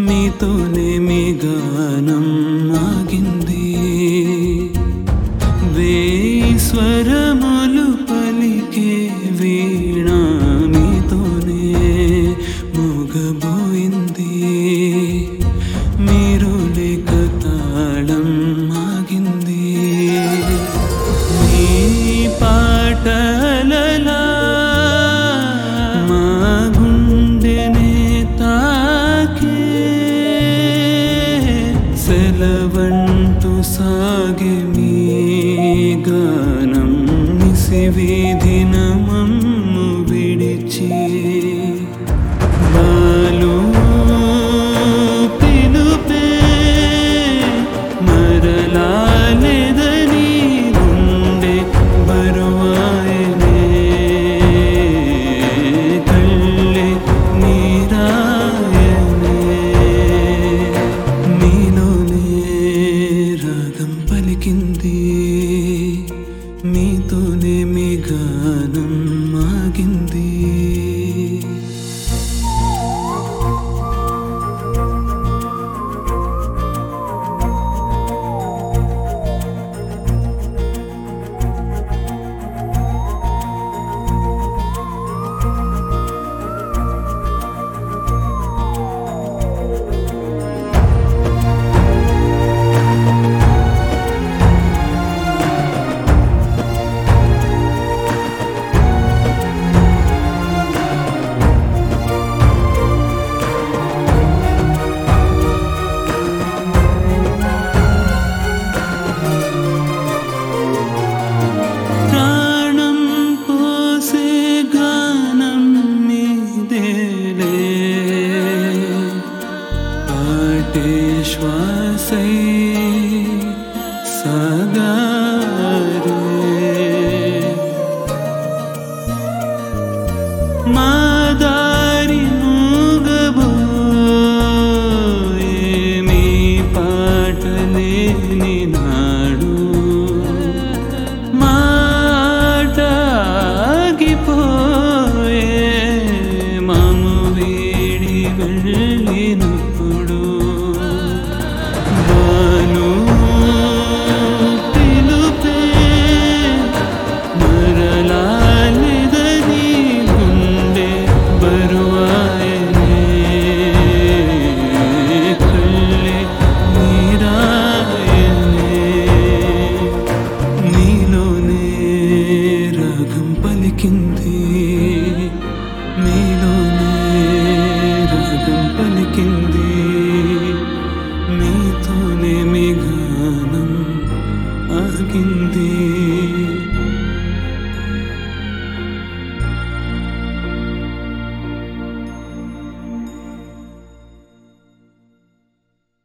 మీతోనే మీ గానం ఆగింది వేయి స్వరములు పలికే వీణ మీతోనే మూగబోయింది మీరు లేక తాళం ఆగింది మీ పాటలలా మా గుండెనే తాకే సెలవంటూ సాగే మీ గానం నిసివీధిన మమ్ము విడిచి బాలు పిలుపే మరలాలేదని గుండె బరువాయనే కళ్ళే నీరాయనే మీలోనే రాగం పలికింది మీతోనే మీ గానం ఆగింది ప్రాణం పోసే గానం మీదేలే పాటే శ్వాసై సాగారే మా దారి మూగబోయే మీ పాటలేని నాడు మాటాగిపోయే మము వీడి వెళ్ళినప్పుడు బాలు